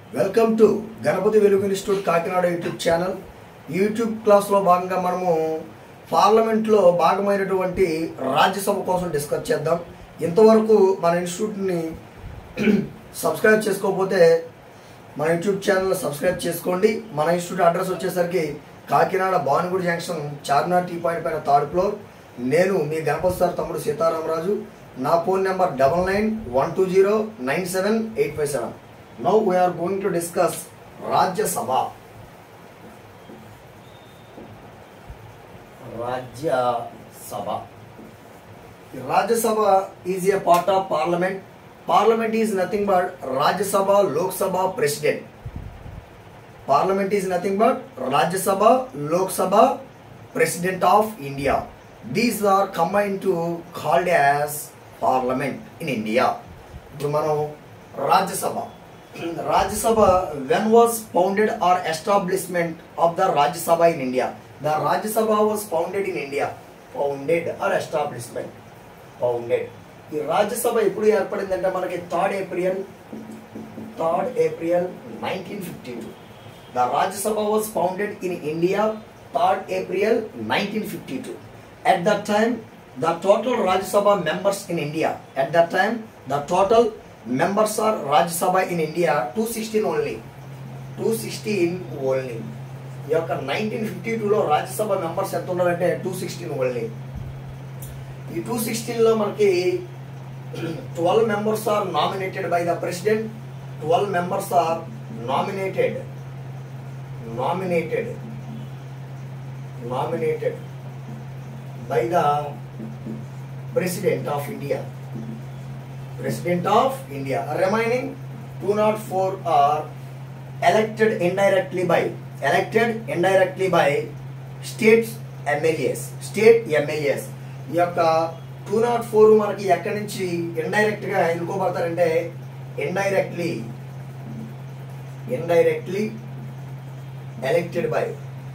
Welcome to Ganapathi Velugu institute Kakinada YouTube channel YouTube క్లాస్లో భాగంగా మనము పార్లమెంట్లో భాగమైనటువంటి రాజ్యసభ కోసం డిస్కస్ చేద్దాం ఇంతవరకు మన ఇన్స్టిట్యూట్ని సబ్స్క్రైబ్ చేసుకోకపోతే మన యూట్యూబ్ ఛానల్ సబ్స్క్రైబ్ చేసుకోండి మన ఇన్స్టిట్యూట్ అడ్రస్ వచ్చేసరికి Kakinada Bhanugudi junction Charminar tea point పైన థర్డ్ ఫ్లోర్ నేను మీ గణపతి సార్ తమ్ముడు సీతారామరాజు నా phone number double nine one two zero nine seven eight five seven now we are going to discuss Rajya Sabha Rajya Sabha Rajya Sabha is a part of parliament parliament is nothing but Rajya Sabha Lok Sabha president parliament is nothing but Rajya Sabha Lok Sabha president of India these are combine to called as parliament in India ఇప్పుడు మనం Rajya Sabha Rajya Sabha when was founded or establishment of the Rajya Sabha in India the Rajya Sabha was founded in India founded or establishment founded ఈ రాజ్యసభ ఎప్పుడు ఏర్పడిందంటే మనకి third April third April nineteen fifty two the Rajya Sabha was founded in India third April nineteen fifty two at that time the total Rajya Sabha members in India at that time the total members are Rajya Sabha in India 216 only 216 only ఈ యొక్క nineteen fifty టూలో Rajya Sabha members ఎంత ఉన్నారంటే two sixteen only ఈ two సిక్స్టీన్లో మనకి twelve members are nominated by the president twelve members are nominated nominated nominated by the President of India. President of India. Remaining 204 are elected indirectly by elected indirectly by states MLAs. State MLAs. ఈ యొక్క two not four మనకి ఎక్కడి నుంచి indirect గా ఎన్నుకోబడతారంటే indirectly indirectly elected by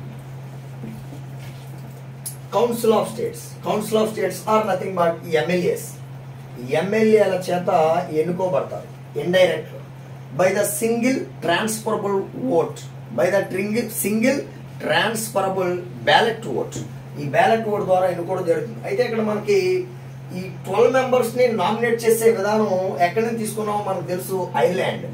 council of states council of states are nothing but MLAs ఎమ్మెల్యేల చేత ఎన్నుకోబడతారు indirect by the single transferable vote by the single single transferable ballot vote ఈ ballot vote ద్వారా ఎన్నుకోవడం జరుగుతుంది అయితే ఇక్కడ మనకి ఈ ట్వెల్వ్ మెంబర్స్ ని నామినేట్ చేసే విధానం ఎక్కడి నుంచి తీసుకున్నామో మనకు తెలుసు Ireland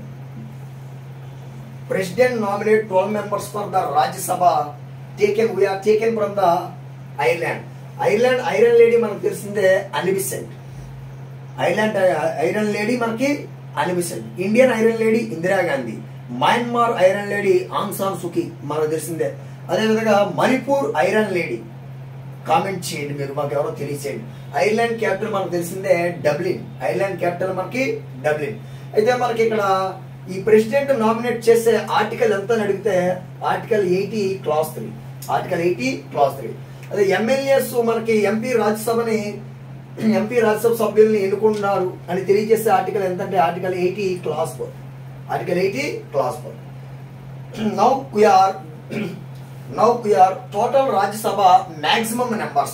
president nominate twelve members for the Rajya Sabha taken we are taken from the Ireland Ireland iron lady మనకు తెలిసిందే అనిబిసెంట్ ఐర్లాండ్ ఐరన్ లేడీ మనకి Annie Besant Indian iron lady Indira Gandhi Myanmar iron lady Aung San Suu Kyi మనకు తెలిసిందే అదేవిధంగా మణిపూర్ ఐరన్ లేడీ కామెంట్ చేయండి మీరు మాకు ఎవరో తెలియచేయండి ఐర్లాండ్ క్యాపిటల్ మనకు తెలిసిందే డబ్లిన్ ఐర్లాండ్ క్యాపిటల్ మనకి డబ్లిన్ అయితే మనకి ఇక్కడ ఈ ప్రెసిడెంట్ నామినేట్ చేసే ఆర్టికల్ ఎంత అని అడిగితే article eighty clause three article eighty clause three అదే ఎమ్మెల్యేస్ మనకి ఎంపీ రాజ్యసభని ఎంపీ రాజ్యసభ సభ్యుల్ని ఎన్నుకుంటున్నారు అని తెలియజేసే ఆర్టికల్ ఎంతంటే article eighty clause four article eighty clause four now we are now we are total Rajya Sabha maximum numbers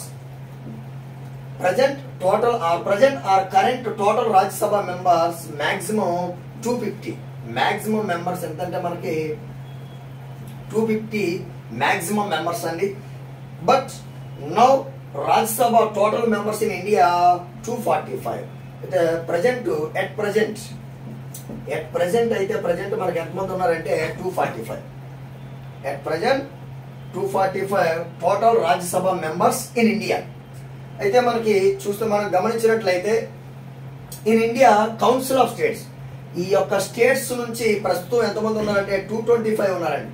present total are present are current total Rajya Sabha members maximum two fifty maximum members ఎంతంటే మనకి two fifty maximum members అండి but now Rajya Sabha total members in India two forty five అయితే present at present at present అయితే present మనకి ఎంతమంది ఉన్నారంటే two forty five at present two forty five total Rajya Sabha members in India అయితే మనకి చూస్తే మనం గమనించినట్లయితే in India council of states ఈ యొక్క స్టేట్స్ నుంచి ప్రస్తుతం ఎంతమంది ఉన్నారంటే టూ ట్వంటీ ఫైవ్ ఉన్నారండి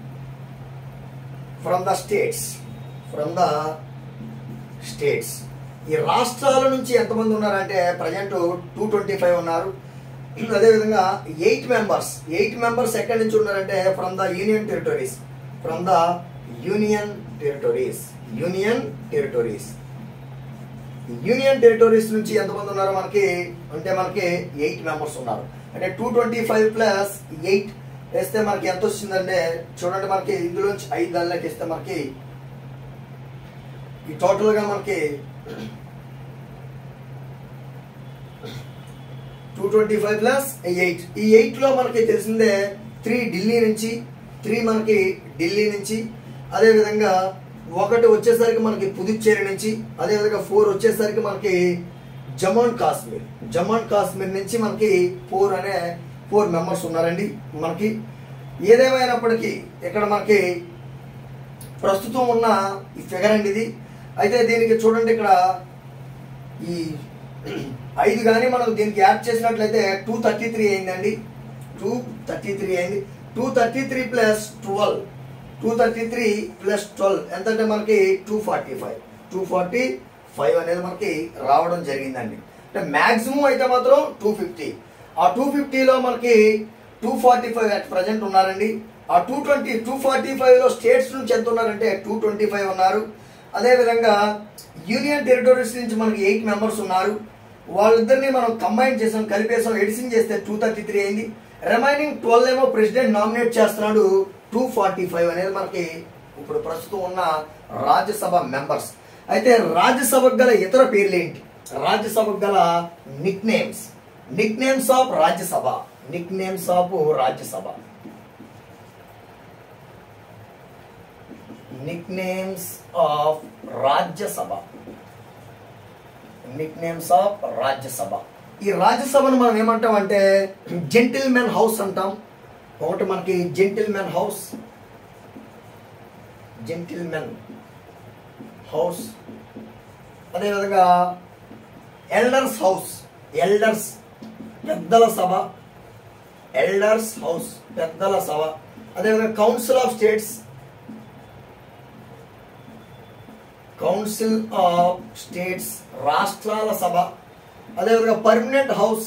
from the states from the states ఈ రాష్ట్రాల నుంచి ఎంతమంది ఉన్నారంటే ప్రజెంట్ టూ ట్వంటీ ఫైవ్ ఉన్నారు అదేవిధంగా ఎయిట్ మెంబర్స్ ఎయిట్ మెంబర్స్ ఎక్కడి నుంచి ఉన్నారంటే from the union territories from the union territories union territories union territories నుంచి ఎంతమంది ఉన్నారు మనకి అంటే మనకి ఎయిట్ మెంబర్స్ ఉన్నారు అంటే two twenty five plus eight వేస్తే మనకి ఎంత వచ్చిందంటే చూడండి మనకి ఇందులోంచి ఐదు దానిలోకి ఇస్తే మనకి ఈ టోటల్ గా మనకి two twenty five plus eight ఈ ఎయిట్ లో మనకి తెలిసిందే త్రీ ఢిల్లీ నుంచి త్రీ మనకి ఢిల్లీ నుంచి అదేవిధంగా ఒకటి వచ్చేసరికి మనకి పుదుచ్చేరి నుంచి అదేవిధంగా ఫోర్ వచ్చేసరికి మనకి జమ్మూ అండ్ కాశ్మీర్ జమ్మూ అండ్ కాశ్మీర్ నుంచి మనకి ఫోర్ అనే ఫోర్ మెంబర్స్ ఉన్నారండి మనకి ఏదేమైనప్పటికీ ఇక్కడ మనకి ప్రస్తుతం ఉన్న ఈ ఫిగర్ అండి ఇది అయితే దీనికి చూడండి ఇక్కడ ఈ ఐదు కానీ మనం దీనికి యాడ్ చేసినట్లయితే టూ థర్టీ త్రీ అయిందండి టూ థర్టీ త్రీ అయింది two thirty three plus twelve two thirty three plus twelve ఎంత అంటే మనకి two forty five two forty five అనేది మనకి రావడం జరిగిందండి అంటే మ్యాక్సిమం అయితే మాత్రం టూ ఫిఫ్టీ ఆ టూ ఫిఫ్టీలో మనకి two forty five at present ఉన్నారండి ఆ టూ ట్వంటీ టూ ఫార్టీ ఫైవ్లో స్టేట్స్ నుంచి ఎంత ఉన్నారంటే టూ ట్వంటీ ఫైవ్ ఉన్నారు అదేవిధంగా యూనియన్ టెరిటరీస్ నుంచి మనకి ఎయిట్ మెంబర్స్ ఉన్నారు వాళ్ళిద్దరిని మనం కంబైన్ చేసాం కలిపేసాం ఎడిషన్ చేస్తే టూ థర్టీ త్రీ అయింది రిమైనింగ్ ట్వెల్వ్ ఏమో ప్రెసిడెంట్ నామినేట్ చేస్తున్నాడు టూ ఫార్టీ ఫైవ్ అనేది మనకి ఇప్పుడు ప్రస్తుతం ఉన్న రాజ్యసభ మెంబర్స్ అయితే రాజ్యసభకు గల ఇతర పేర్లు ఏంటి రాజ్యసభకు గల nick names nick names of Rajya Sabha nick names of Rajya Sabha nick names of Rajya Sabha nick names of Rajya Sabha ఈ రాజ్యసభను మనం ఏమంటాం అంటే జెంటిల్ మెన్ హౌస్ అంటాం ఒకటి మనకి gentlemen house gentlemen house అదేవిధంగా ఎల్డర్స్ హౌస్ ఎల్డర్స్ పెద్దల సభ ఎల్డర్స్ హౌస్ పెద్దల సభ అదేవిధంగా council of states council of states రాష్ట్రాల సభ అదేవిధంగా permanent house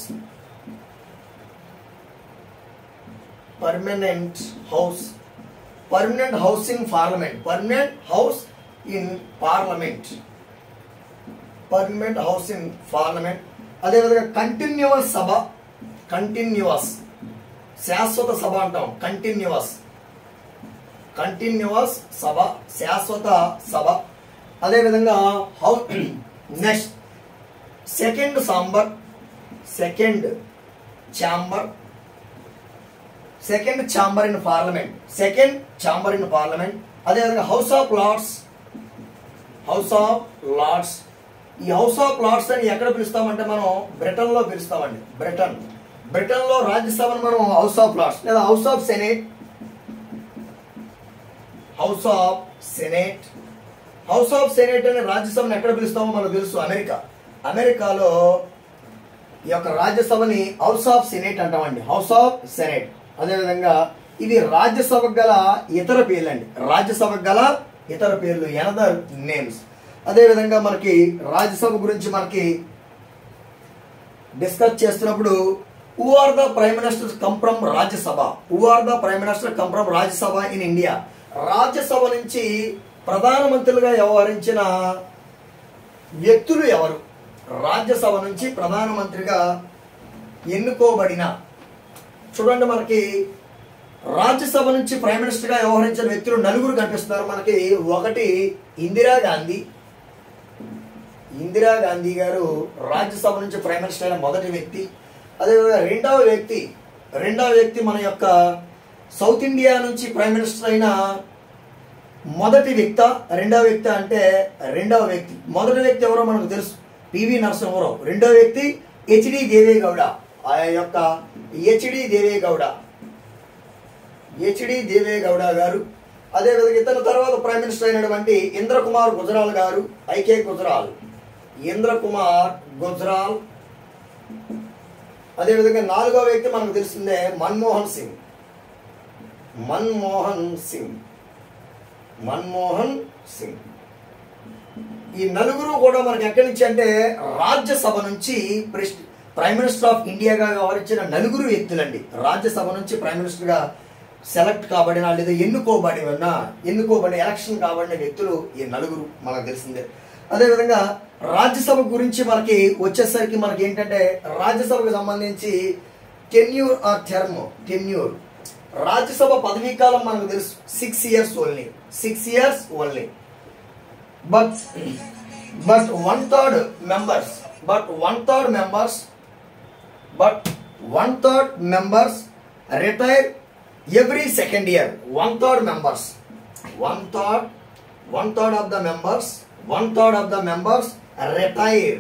permanent house permanent house in parliament permanent house in parliament permanent house in parliament అదేవిధంగా కంటిన్యూస్ సభ కంటిన్యూస్ శాశ్వత సభ అంటాం కంటిన్యూస్ కంటిన్యూస్ సభ శాశ్వత సభ అదేవిధంగా how next second chamber second chamber second chamber in parliament second chamber in parliament అదేవిధంగా house of lords house of lords house of of లార్డ్స్ అని ఎక్కడ పిలుస్తామంటే మనం బ్రిటన్లో పిలుస్తామండి బ్రిటన్ బ్రిటన్లో రాజ్యసభను మనం హౌస్ ఆఫ్ లార్డ్స్ లేదా house of senate house of senate house of senate అనే రాజ్యసభను ఎక్కడ పిలుస్తామో మనకు తెలుసు అమెరికా అమెరికాలో ఈ యొక్క రాజ్యసభని హౌస్ ఆఫ్ సెనేట్ అంటామండి హౌస్ ఆఫ్ సెనేట్ అదేవిధంగా ఇది రాజ్యసభకు గల ఇతర పేర్లు అండి రాజ్యసభకు గల ఇతర పేర్లు ఎనదర్ నేమ్స్ అదేవిధంగా మనకి రాజ్యసభ గురించి మనకి డిస్కస్ చేస్తున్నప్పుడు who are the prime minister come from Rajya Sabha who are the prime minister come from Rajya Sabha in India Rajya Sabha నుంచి ప్రధానమంత్రులుగా వ్యవహరించిన వ్యక్తులు ఎవరు రాజ్యసభ నుంచి ప్రధానమంత్రిగా ఎన్నుకోబడిన చూడండి మనకి రాజ్యసభ నుంచి ప్రైమ్ మినిస్టర్గా వ్యవహరించిన వ్యక్తులు నలుగురు కనిపిస్తున్నారు మనకి ఒకటి ఇందిరాగాంధీ ఇందిరాగాంధీ గారు రాజ్యసభ నుంచి ప్రైమ్ మినిస్టర్ అయిన మొదటి వ్యక్తి అదేవిధంగా రెండవ వ్యక్తి రెండవ వ్యక్తి మన యొక్క సౌత్ ఇండియా నుంచి ప్రైమ్ మినిస్టర్ అయిన మొదటి వ్యక్త రెండవ వ్యక్తి అంటే రెండవ వ్యక్తి మొదటి వ్యక్తి ఎవరో మనకు తెలుసు పివి నరసింహరావు రెండవ వ్యక్తి హెచ్డి దేవేగౌడ ఆ యొక్క హెచ్డి దేవేగౌడ హెచ్డి దేవేగౌడ గారు అదేవిధంగా ఇతని తర్వాత ప్రైమ్ మినిస్టర్ అయినటువంటి ఇంద్రకుమార్ గుజరాల్ గారు ఐకే గుజరాల్ ఇంద్రకుమార్ గుజరాల్ అదేవిధంగా నాలుగో వ్యక్తి మనకు తెలిసిందే మన్మోహన్ సింగ్ మన్మోహన్ సింగ్ మన్మోహన్ సింగ్ ఈ నలుగురు కూడా మనకి ఎక్కడి నుంచి అంటే రాజ్యసభ నుంచి ప్రెస్ ప్రైమ్ మినిస్టర్ ఆఫ్ ఇండియాగా వ్యవహరించిన నలుగురు వ్యక్తులండి రాజ్యసభ నుంచి ప్రైమ్ మినిస్టర్గా సెలెక్ట్ కాబడిన లేదా ఎన్నుకోబడిన ఎన్నుకోబడిన ఎలక్షన్ కాబడిన వ్యక్తులు ఈ నలుగురు మనకు తెలిసిందే అదేవిధంగా రాజ్యసభ గురించి మనకి వచ్చేసరికి మనకి ఏంటంటే రాజ్యసభకు సంబంధించి tenure or term tenure Rajya Sabha పదవీ కాలం మనకు తెలుసు six years only six years only but but one third members but one third members but one third members retire every second year one third members one third one third of the members one third of the members retire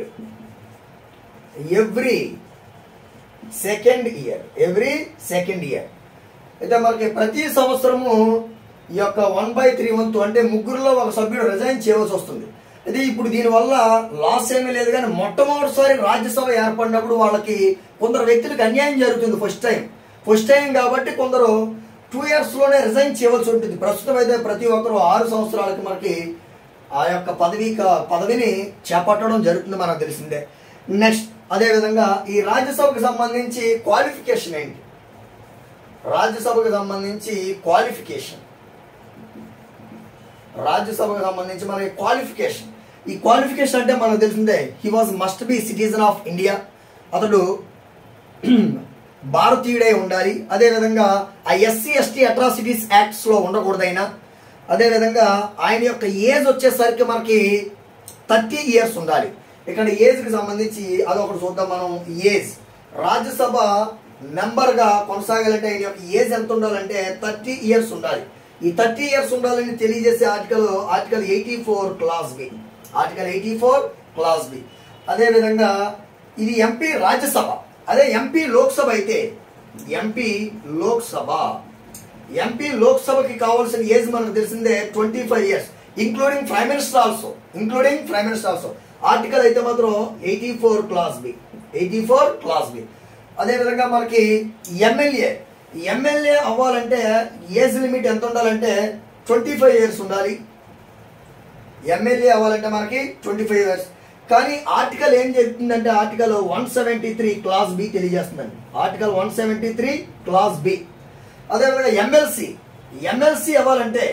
every second year every second year అయితే మనకి ప్రతి సంవత్సరము ఈ యొక్క one by three వంతు అంటే ముగ్గురులో ఒక సభ్యుడు రిజైన్ చేయవలసి వస్తుంది అయితే ఇప్పుడు దీనివల్ల లాస్ ఏమీ లేదు కానీ మొట్టమొదటిసారి రాజ్యసభ ఏర్పడినప్పుడు వాళ్ళకి కొందరు వ్యక్తులకు అన్యాయం జరుగుతుంది ఫస్ట్ టైం ఫస్ట్ టైం కాబట్టి కొందరు టూ ఇయర్స్లోనే రిజైన్ చేయవలసి ఉంటుంది ప్రస్తుతం అయితే ప్రతి ఒక్కరు ఆరు సంవత్సరాలకి మనకి ఆ యొక్క పదవి పదవిని చేపట్టడం జరుగుతుంది మనకు తెలిసిందే నెక్స్ట్ అదేవిధంగా ఈ రాజ్యసభకు సంబంధించి క్వాలిఫికేషన్ ఏంటి రాజ్యసభకు సంబంధించి క్వాలిఫికేషన్ రాజ్యసభకు సంబంధించి మన క్వాలిఫికేషన్ ఈ క్వాలిఫికేషన్ అంటే మనకు తెలిసిందే he was must be citizen of India అతడు భారతీయుడై ఉండాలి అదేవిధంగా ఆ ఎస్సీ ఎస్టీ అట్రాసిటీస్ యాక్ట్స్లో ఉండకూడదు అయినా అదేవిధంగా ఆయన యొక్క ఏజ్ వచ్చేసరికి మనకి థర్టీ ఇయర్స్ ఉండాలి ఇక్కడ ఏజ్కి సంబంధించి అదొకటి చూద్దాం మనం ఏజ్ రాజ్యసభ మెంబర్గా కొనసాగాలంటే ఆయన యొక్క ఏజ్ ఎంత ఉండాలంటే థర్టీ ఇయర్స్ ఉండాలి ఈ థర్టీ ఇయర్స్ ఉండాలని తెలియజేసే article article eighty four clause B article eighty four clause B అదేవిధంగా ఇది ఎంపీ రాజ్యసభ అదే ఎంపీ లోక్సభ అయితే ఎంపీ లోక్సభ ఎంపీ లోక్సభకి కావాల్సిన ఏజ్ మనకు తెలిసిందే twenty five years including prime minister also including prime minister also article అయితే మాత్రం eighty four clause B eighty four clause B అదేవిధంగా మనకి ఎమ్మెల్యే ఎమ్మెల్యే అవ్వాలంటే ఏజ్ లిమిట్ ఎంత ఉండాలంటే ట్వంటీ ఫైవ్ ఇయర్స్ ఉండాలి ఎమ్మెల్యే అవ్వాలంటే మనకి ట్వంటీ ఫైవ్ ఇయర్స్ కానీ ఆర్టికల్ ఏం చెప్తుందంటే article one seventy three clause B తెలియజేస్తుందండి article one seventy three clause B అదేవిధంగా ఎమ్మెల్సీ ఎమ్మెల్సీ అవ్వాలంటే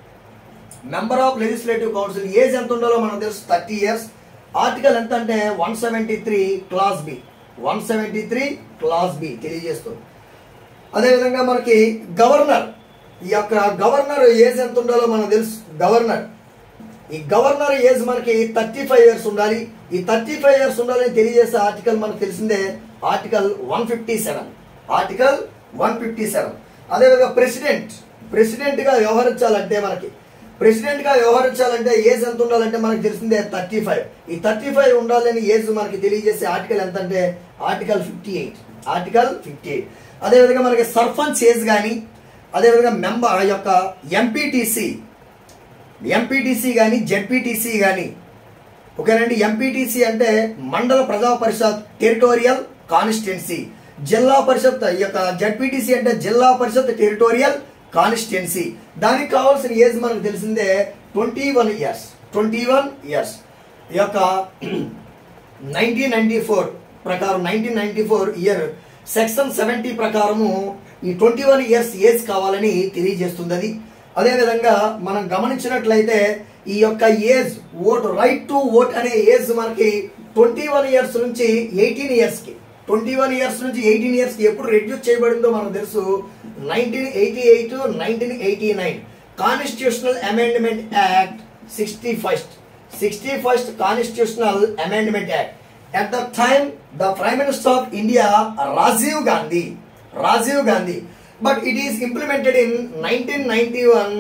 member of legislative council age ఎంత ఉండాలో మనకు తెలుసు థర్టీ ఇయర్స్ ఆర్టికల్ ఎంత అంటే one seventy three clause B one seventy three clause B తెలియజేస్తుంది అదేవిధంగా మనకి గవర్నర్ ఈ యొక్క గవర్నర్ ఏజ్ ఎంత ఉండాలో మనకు తెలుసు గవర్నర్ ఈ గవర్నర్ ఏజ్ మనకి థర్టీ ఫైవ్ ఇయర్స్ ఉండాలి ఈ థర్టీ ఫైవ్ ఇయర్స్ ఉండాలని తెలియజేసే ఆర్టికల్ మనకు తెలిసిందే article one fifty seven article one fifty seven అదేవిధంగా ప్రెసిడెంట్ ప్రెసిడెంట్గా వ్యవహరించాలంటే మనకి ప్రెసిడెంట్గా వ్యవహరించాలంటే ఏజ్ ఎంత ఉండాలంటే మనకు తెలిసిందే థర్టీ ఫైవ్ ఈ థర్టీ ఫైవ్ ఉండాలని ఏజ్ మనకి తెలియజేసే ఆర్టికల్ ఎంత అంటే article fifty eight article fifty eight అదేవిధంగా మనకి సర్పంచ్ ఏజ్ కానీ అదేవిధంగా మెంబర్ యొక్క ఎంపీటీసీ ఎంపీటీసీ కానీ జెడ్పీటీసీ కానీ ఓకేనండి ఎంపీటీసీ అంటే మండల ప్రజా పరిషత్ టెరిటోరియల్ కాన్స్టిట్యున్సీ జిల్లా పరిషత్ ఈ యొక్క జెడ్పీటీసీ అంటే జిల్లా పరిషత్ టెరిటోరియల్ కాన్స్టిట్యున్సీ దానికి కావాల్సిన ఏజ్ మనకు తెలిసిందే twenty one years twenty one years ఈ యొక్క నైన్టీన్ నైన్టీ ఫోర్ ప్రకారం nineteen ninety four year section seventy ప్రకారము ఈ ట్వంటీ వన్ ఇయర్స్ ఏజ్ కావాలని తెలియజేస్తుంది అది అదేవిధంగా మనం గమనించినట్లయితే ఈ యొక్క age vote right to vote అనే ఏజ్ మనకి ట్వంటీ వన్ ఇయర్స్ నుంచి ఎయిటీన్ ఇయర్స్కి ట్వంటీ వన్ ఇయర్స్ నుంచి ఎయిటీన్ ఇయర్స్కి ఎప్పుడు రెడ్యూస్ చేయబడిందో మనకు తెలుసు nineteen eighty eight nineteen eighty nine constitutional amendment act sixty first sixty first constitutional amendment act at the time the prime minister of India Rajiv Gandhi Rajiv Gandhi but it is implemented in nineteen ninety one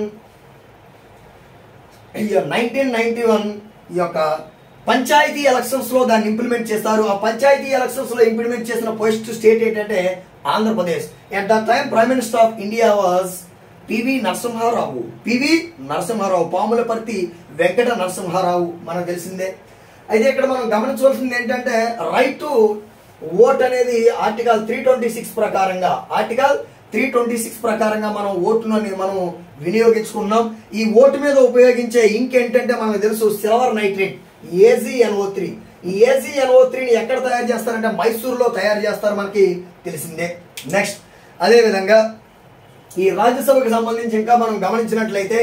nineteen ninety one ఈ యొక్క panchayat elections లో దాన్ని implement చేస్తారు ఆ panchayati elections లో implement చేసిన first state ఏంటంటే Andhra Pradesh at the time prime minister of India was PV Narasimha Rao PV Narasimha Rao Pamulaparthi Venkata Narasimha Rao మనకు తెలిసిందే అయితే ఇక్కడ మనం గమనించవలసింది ఏంటంటే రైట్ టు ఓట్ అనేది ఆర్టికల్ త్రీ ట్వంటీ సిక్స్ ప్రకారంగా ఆర్టికల్ త్రీ ట్వంటీ సిక్స్ ప్రకారంగా మనం ఓటును మనం వినియోగించుకున్నాం ఈ ఓటు మీద ఉపయోగించే ఇంక్ ఏంటంటే మనకు తెలుసు సిల్వర్ నైట్రేట్ ఏజీఎన్ఓ త్రీ ఈ ఏజీఎన్ఓ త్రీని ఎక్కడ తయారు చేస్తారంటే మైసూరులో తయారు చేస్తారు మనకి తెలిసిందే నెక్స్ట్ అదేవిధంగా ఈ రాజ్యసభకు సంబంధించి ఇంకా మనం గమనించినట్లయితే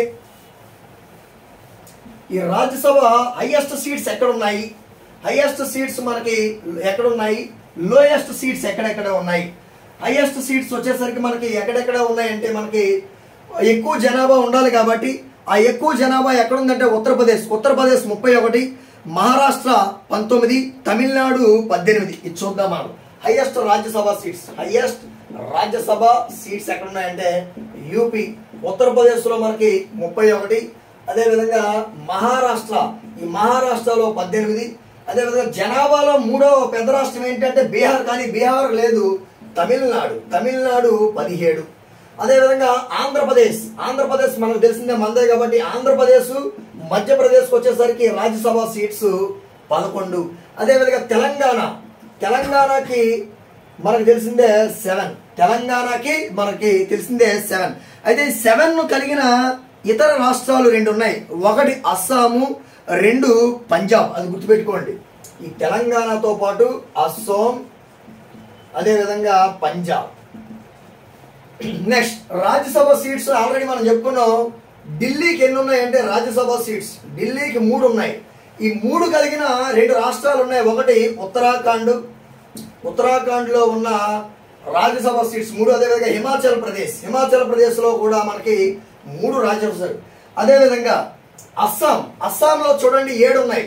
ఈ రాజ్యసభ హైయెస్ట్ సీట్స్ ఎక్కడ ఉన్నాయి హైయెస్ట్ సీట్స్ మనకి ఎక్కడ ఉన్నాయి లోయెస్ట్ సీట్స్ ఎక్కడెక్కడ ఉన్నాయి హైయెస్ట్ సీట్స్ వచ్చేసరికి మనకి ఎక్కడెక్కడ ఉన్నాయంటే మనకి ఎక్కువ జనాభా ఉండాలి కాబట్టి ఆ ఎక్కువ జనాభా ఎక్కడ ఉందంటే ఉత్తరప్రదేశ్ ఉత్తరప్రదేశ్ ముప్పై ఒకటి మహారాష్ట్ర పంతొమ్మిది తమిళనాడు పద్దెనిమిది ఇది చూద్దాం మనం highest Rajya Sabha seats highest Rajya Sabha seats ఎక్కడ ఉన్నాయంటే యూపీ ఉత్తరప్రదేశ్ లో మనకి ముప్పై ఒకటి అదేవిధంగా మహారాష్ట్ర ఈ మహారాష్ట్రలో పద్దెనిమిది అదేవిధంగా జనాభాలో మూడో పెద్ద రాష్ట్రం ఏంటంటే బీహార్ కానీ బీహార్ లేదు తమిళనాడు తమిళనాడు పదిహేడు అదేవిధంగా ఆంధ్రప్రదేశ్ ఆంధ్రప్రదేశ్ మనకు తెలిసిందే మందే కాబట్టి ఆంధ్రప్రదేశ్ మధ్యప్రదేశ్కి వచ్చేసరికి రాజ్యసభ సీట్స్ పదకొండు అదేవిధంగా తెలంగాణ తెలంగాణకి మనకు తెలిసిందే సెవెన్ తెలంగాణకి మనకి తెలిసిందే సెవెన్ అయితే ఈ సెవెన్ కలిగిన ఇతర రాష్ట్రాలు రెండు ఉన్నాయి ఒకటి అస్సాము రెండు పంజాబ్ అది గుర్తుపెట్టుకోండి ఈ తెలంగాణతో పాటు అస్సాం అదేవిధంగా Punjab next Rajya Sabha seats already మనం చెప్పుకున్నాం ఢిల్లీకి ఎన్ని ఉన్నాయంటే రాజ్యసభ సీట్స్ ఢిల్లీకి మూడు ఉన్నాయి ఈ మూడు కలిగిన రెండు రాష్ట్రాలు ఉన్నాయి ఒకటి ఉత్తరాఖండ్ ఉత్తరాఖండ్లో ఉన్న రాజ్యసభ సీట్స్ మూడు అదేవిధంగా హిమాచల్ ప్రదేశ్ హిమాచల్ ప్రదేశ్లో కూడా మనకి మూడు రాజ్యసభ అదేవిధంగా అస్సాం అస్సాంలో చూడండి ఏడు ఉన్నాయి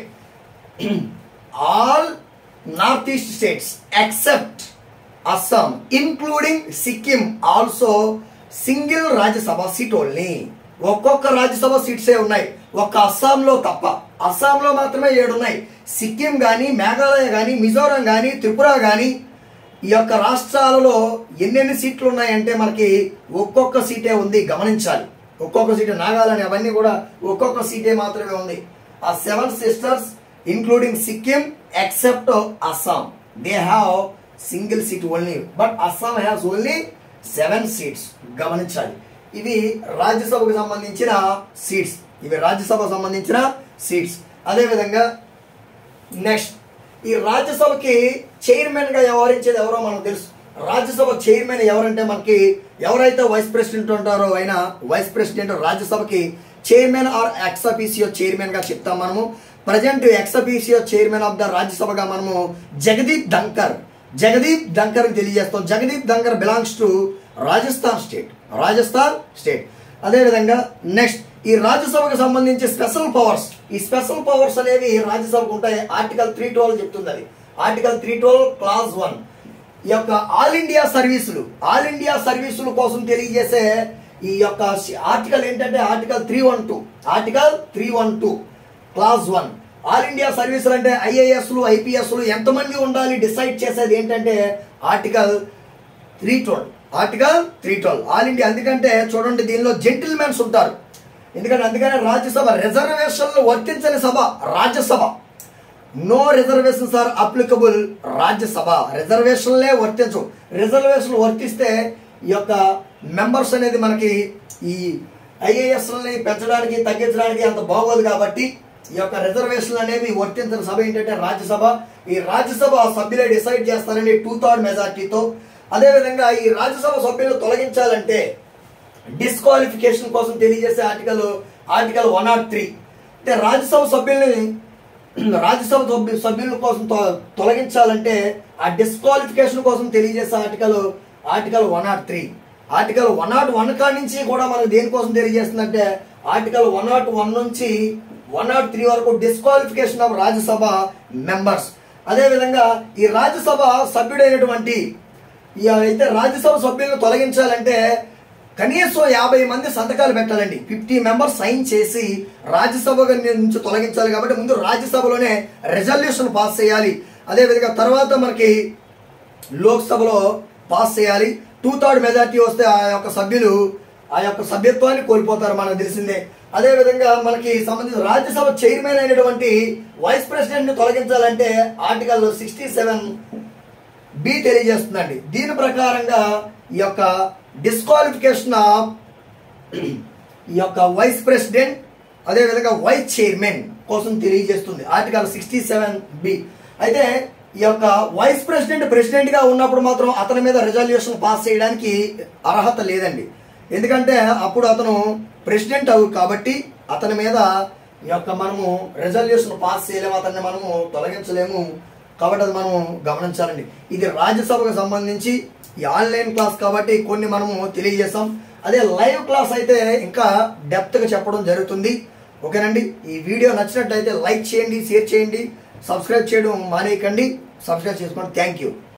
all north east states except Assam including Sikkim also single Rajya Sabha seat only ఒక్కొక్క రాజ్యసభ సీట్సే ఉన్నాయి ఒక్క అస్సాంలో తప్ప అస్సాంలో మాత్రమే ఏడు ఉన్నాయి సిక్కిం కానీ మేఘాలయ కానీ మిజోరాం కానీ త్రిపుర కానీ ఈ యొక్క రాష్ట్రాలలో ఎన్నెన్ని సీట్లు ఉన్నాయంటే మనకి ఒక్కొక్క సీటే ఉంది గమనించాలి ఒక్కొక్క సీటు నాగాలని అవన్నీ కూడా ఒక్కొక్క సీటే మాత్రమే ఉంది ఆ seven sisters including Sikkim except Assam they have single seat only but Assam has only seven seats గమనించాలి ఇవి రాజ్యసభకు సంబంధించిన సీట్స్ ఇవి రాజ్యసభకు సంబంధించిన సీట్స్ అదేవిధంగా నెక్స్ట్ ఈ రాజ్యసభకి చైర్మన్ గా వ్యవహరించేది ఎవరో మనకు తెలుసు రాజ్యసభ చైర్మన్ ఎవరంటే మనకి ఎవరైతే వైస్ ప్రెసిడెంట్ ఉంటారో ఆయన వైస్ ప్రెసిడెంట్ రాజ్యసభకి చైర్మన్ ఆర్ ఎక్సపీసీఓ చైర్మన్ గా చెప్తాం మనము present ex officio chairman of the రాజ్యసభగా మనము జగదీప్ ధంకర్ జగదీప్ ధంకర్ అని తెలియజేస్తాం Jagdeep Dhankhar belongs to Rajasthan state Rajasthan state అదేవిధంగా నెక్స్ట్ ఈ రాజ్యసభకు సంబంధించి స్పెషల్ పవర్స్ ఈ స్పెషల్ పవర్స్ అనేవి రాజ్యసభకు ఉంటాయి ఆర్టికల్ త్రీ ట్వెల్వ్ చెప్తుంది అది article three twelve clause one ఈ యొక్క ఆల్ ఇండియా సర్వీసులు ఆల్ ఇండియా సర్వీసుల కోసం తెలియజేసే ఈ యొక్క ఆర్టికల్ ఏంటంటే article three one two article three one two clause one all India సర్వీసులు అంటే ఐఏఎస్లు ఐపీఎస్లు ఎంతమంది ఉండాలి డిసైడ్ చేసేది ఏంటంటే article three twelve article three twelve all India ఎందుకంటే చూడండి దీనిలో జెంటిల్మెన్స్ ఉంటారు ఎందుకంటే అందుకనే రాజ్యసభ రిజర్వేషన్లు వర్తించని సభ Rajya Sabha no reservations are applicable Rajya Sabha రిజర్వేషన్లే వర్తించవు రిజర్వేషన్లు వర్తిస్తే ఈ యొక్క మెంబర్స్ అనేది మనకి ఈ ఐఏఎస్లని పెంచడానికి తగ్గించడానికి అంత బాగోదు కాబట్టి ఈ యొక్క రిజర్వేషన్లు అనేవి వర్తించిన సభ ఏంటంటే రాజ్యసభ ఈ రాజ్యసభ సభ్యులే డిసైడ్ చేస్తారని టూ థర్డ్ మెజార్టీతో అదేవిధంగా ఈ రాజ్యసభ సభ్యులు తొలగించాలంటే డిస్క్వాలిఫికేషన్ కోసం తెలియజేసే article article one nought three అంటే రాజ్యసభ సభ్యుల్ని రాజ్యసభ సభ్యు సభ్యుల కోసం తొ- తొలగించాలంటే ఆ డిస్క్వాలిఫికేషన్ కోసం తెలియజేసే article article one nought three article one nought one కాడి నుంచి కూడా మనకు దేనికోసం తెలియజేస్తుందంటే ఆర్టికల్ వన్ నాట్ వన్ నుంచి వన్ నాట్ త్రీ వరకు డిస్క్వాలిఫికేషన్ ఆఫ్ రాజ్యసభ మెంబర్స్ అదేవిధంగా ఈ రాజ్యసభ సభ్యుడైనటువంటి ఈ అయితే రాజ్యసభ సభ్యులను తొలగించాలంటే కనీసం యాభై మంది సంతకాలు పెట్టాలండి ఫిఫ్టీ మెంబర్స్ సైన్ చేసి రాజ్యసభ నుంచి తొలగించాలి కాబట్టి ముందు రాజ్యసభలోనే రెజల్యూషన్ పాస్ చేయాలి అదేవిధంగా తర్వాత మనకి లోక్సభలో పాస్ చేయాలి టూ థర్డ్ మెజార్టీ వస్తే ఆ యొక్క సభ్యులు ఆ యొక్క సభ్యత్వాన్ని కోల్పోతారు మనకు తెలిసిందే అదేవిధంగా మనకి సంబంధించిన రాజ్యసభ చైర్మన్ అయినటువంటి వైస్ ప్రెసిడెంట్ ని తొలగించాలంటే ఆర్టికల్ సిక్స్టీ సెవెన్ బి తెలియజేస్తుందండి దీని ప్రకారంగా ఈ యొక్క డిస్క్వాలిఫికేషన్ ఆఫ్ ఈ యొక్క వైస్ ప్రెసిడెంట్ అదేవిధంగా వైస్ చైర్మన్ కోసం తెలియజేస్తుంది ఆర్టికల్ సిక్స్టీ సెవెన్ బి అయితే ఈ యొక్క వైస్ ప్రెసిడెంట్ ప్రెసిడెంట్ గా ఉన్నప్పుడు మాత్రం అతని మీద రిజల్యూషన్ పాస్ చేయడానికి అర్హత లేదండి ఎందుకంటే అప్పుడు అతను ప్రెసిడెంట్ అవు కాబట్టి అతని మీద ఈ యొక్క మనము రెజల్యూషన్ పాస్ చేయలేము అతన్ని మనము తొలగించలేము కాబట్టి అది మనం గమనించాలండి ఇది రాజ్యసభకు సంబంధించి ఈ ఆన్లైన్ క్లాస్ కాబట్టి కొన్ని మనము తెలియజేస్తాం అదే లైవ్ క్లాస్ అయితే ఇంకా డెప్త్గా చెప్పడం జరుగుతుంది ఓకేనండి ఈ వీడియో నచ్చినట్లయితే లైక్ చేయండి షేర్ చేయండి సబ్స్క్రైబ్ చేయడం మానేయకండి సబ్స్క్రైబ్ చేసుకోండి థ్యాంక్ యూ